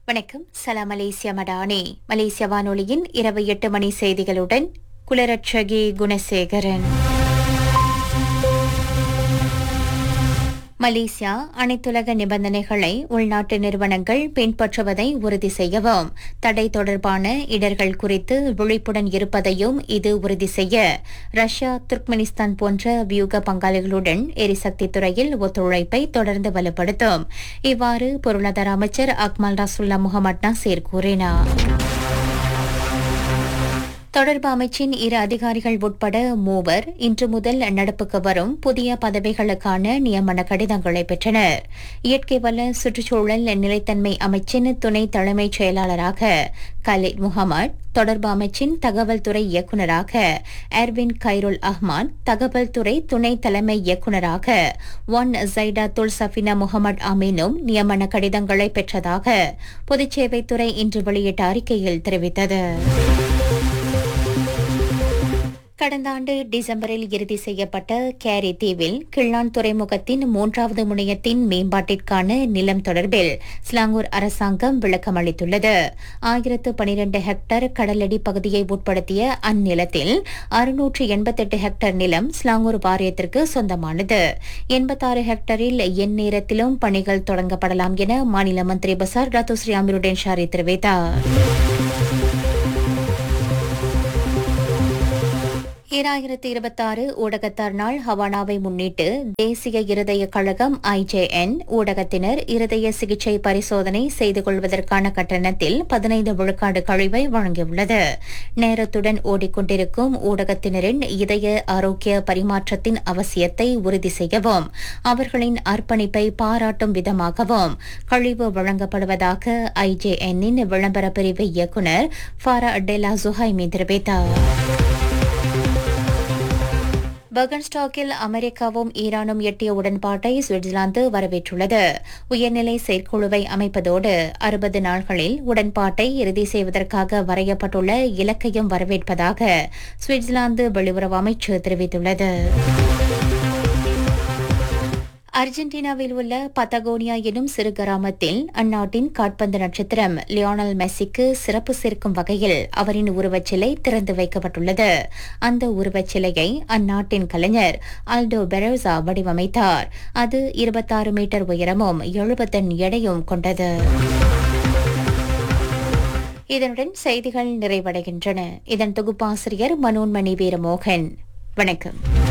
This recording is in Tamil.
வணக்கம் சலாம் மலேசியா மடானே மலேசிய வானொலியின் இரவு எட்டு மணி செய்திகளுடன் குலரட்சகி குணசேகரன் மலேசியா அனைத்துலக நிபந்தனைகளை உள்நாட்டு நிறுவனங்கள் பின்பற்றுவதை உறுதி செய்யவும் தடை தொடர்பான இடர்கள் குறித்து விழிப்புடன் இருப்பதையும் இது உறுதி செய்ய ரஷ்யா துர்க்மெனிஸ்தான் போன்ற வியூக பங்காளிகளுடன் எரிசக்தி துறையில் ஒத்துழைப்பை தொடர்ந்து வலுப்படுத்தும் இவ்வாறு பொருளாதார அமைச்சர் அக்மல் ரசுல்லா முகமது நாசீர் கூறினார் தொடர்பு அமைச்சின் இரு அதிகாரிகள் உட்பட மூவர் இன்று முதல் நடப்புக்கு வரும் புதிய பதவிகளுக்கான நியமன கடிதங்களை பெற்றனர் இயற்கை வள சுற்றுச்சூழல் நிலைத்தன்மை அமைச்சின் துணை தலைமைச் செயலாளராக கலீத் முகமது தொடர்பு அமைச்சின் தகவல் துறை இயக்குநராக எர்வின் கைருல் அஹ்மான் தகவல் துறை துணை தலைமை இயக்குநராக ஒன் ஜைடா துல் சஃபினா முகமது அமீனும் நியமன கடிதங்களை பெற்றதாக பொதுச்சேவைத்துறை இன்று வெளியிட்ட அறிக்கையில் தெரிவித்தது கடந்த ஆண்டு டிசம்பரில் இறுதி செய்யப்பட்ட கேரி தீவில் கிள்ளான் துறைமுகத்தின் மூன்றாவது முனையத்தின் மேம்பாட்டிற்கான நிலம் தொடர்பில் ஸ்லாங்கூர் அரசாங்கம் விளக்கம் அளித்துள்ளது ஆயிரத்து பனிரண்டு ஹெக்டேர் கடலடி பகுதியை உட்படுத்திய அந்நிலத்தில் அறுநூற்று எண்பத்தெட்டு ஹெக்டேர் நிலம் ஸ்லாங்கூர் வாரியத்திற்கு சொந்தமானது எண்பத்தாறு ஹெக்டரில் எந்நேரத்திலும் பணிகள் தொடங்கப்படலாம் என மாநில மந்திரி பசார் ரத்துஸ்ரீ அமீருடன் ஷாரி தெரிவித்தார் ஈராயிரத்தி இருபத்தாறு ஊடகத்தார் நாள் ஹவானாவை முன்னிட்டு தேசிய இருதய கழகம் ஐஜேஎன் ஊடகத்தினர் இருதய சிகிச்சை பரிசோதனை செய்து கொள்வதற்கான கட்டணத்தில் பதினைந்து விழுக்காடு கழிவை வழங்கியுள்ளது நேரத்துடன் ஓடிக்கொண்டிருக்கும் ஊடகத்தினரின் இதய ஆரோக்கிய பரிமாற்றத்தின் அவசியத்தை உறுதி செய்யவும் அவர்களின் அர்ப்பணிப்பை பாராட்டும் விதமாகவும் கழிவு வழங்கப்படுவதாக ஐஜேஎன்னின் விளம்பர பிரிவு இயக்குநர் ஃபாரா டெலா ஜுஹைமி தெரிவித்தார் பர்கன்ஸ்டாக்கில் அமெரிக்காவும் ஈரானும் எட்டிய உடன்பாட்டை சுவிட்சர்லாந்து வரவேற்றுள்ளது உயர்நிலை செயற்குழுவை அமைப்பதோடு அறுபது நாள்களில் உடன்பாட்டை இறுதி செய்வதற்காக வரையப்பட்டுள்ள இலக்கையும் வரவேற்பதாக சுவிட்சர்லாந்து வெளியுறவு அமைச்சு தெரிவித்துள்ளது அர்ஜென்டினாவில் உள்ள பத்தகோனியா எனும் சிறு கிராமத்தில் அந்நாட்டின் காட்பந்து நட்சத்திரம் லியோனல் மெஸ்ஸிக்கு சிறப்பு சேர்க்கும் வகையில் அவரின் உருவச்சிலை திறந்து வைக்கப்பட்டுள்ளது அந்த உருவச்சிலையை அந்நாட்டின் கலைஞர் ஆல்டோ பெரோசா வடிவமைத்தார் அது இருபத்தாறு மீட்டர் உயரமும் எழுபத்தன் எடையும் கொண்டது இதனுடன் செய்திகள் நிறைவடைகின்றன இதன் தொகுப்பாசிரியர் மனோன்மணி வீரமோகன் வணக்கம்